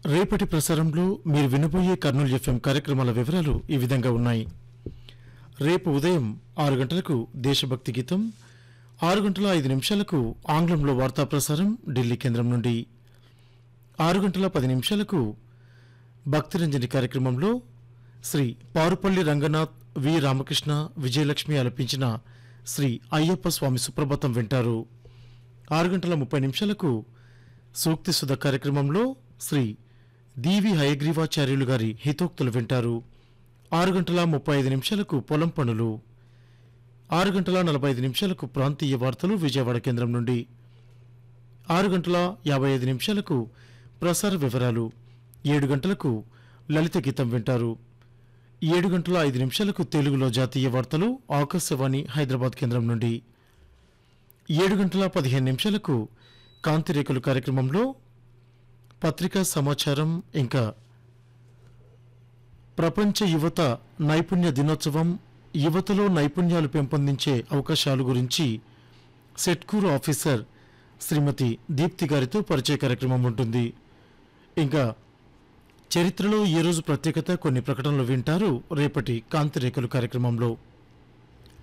రేపటి ప్రసారంలో మీరు వినబోయే కర్నూలు ఎఫ్ఎం కార్యక్రమాల వివరాలు ఈ విధంగా ఉన్నాయి రేపు ఉదయం ఆరు గంటలకు దేశభక్తి గీతం ఆరు గంటల ఐదు నిమిషాలకు ఆంగ్లంలో వార్తా ప్రసారం ఢిల్లీ కేంద్రం నుండి ఆరు గంటల పది నిమిషాలకు భక్తిరంజని కార్యక్రమంలో శ్రీ పారుపల్లి రంగనాథ్ వి రామకృష్ణ విజయలక్ష్మి ఆలపించిన శ్రీ అయ్యప్ప స్వామి సుప్రభాతం వింటారు ఆరు గంటల ముప్పై నిమిషాలకు సూక్తి సుధ కార్యక్రమంలో శ్రీ దీవి హయగ్రీవాచార్యులు గారి హితోక్తులు వింటారు ఆరు గంటల ముప్పై ఐదు నిమిషాలకు పొలం పనులు ఆరు గంటల నలభై ఐదు నిమిషాలకు ప్రాంతీయ వార్తలు విజయవాడ కేంద్రం నుండి ఆరు గంటల యాభై ఐదు నిమిషాలకు ప్రసార వివరాలు ఏడు గంటలకు లలిత గీతం వింటారు ఏడు గంటల ఐదు నిమిషాలకు తెలుగులో జాతీయ వార్తలు ఆకాశవాణి హైదరాబాద్ కేంద్రం నుండి ఏడు గంటల పదిహేను నిమిషాలకు కాంతిరేఖలు కార్యక్రమంలో పత్రికా సమాచారం ఇంకా ప్రపంచ యువత నైపుణ్య దినోత్సవం యువతలో నైపుణ్యాలు పెంపొందించే అవకాశాలు గురించి సెట్కూరు ఆఫీసర్ శ్రీమతి దీప్తి గారితో పరిచయ కార్యక్రమం ఉంటుంది ఇంకా చరిత్రలో ఈ రోజు ప్రత్యేకత కొన్ని ప్రకటనలు వింటారు రేపటి కాంతిరేఖలు కార్యక్రమంలో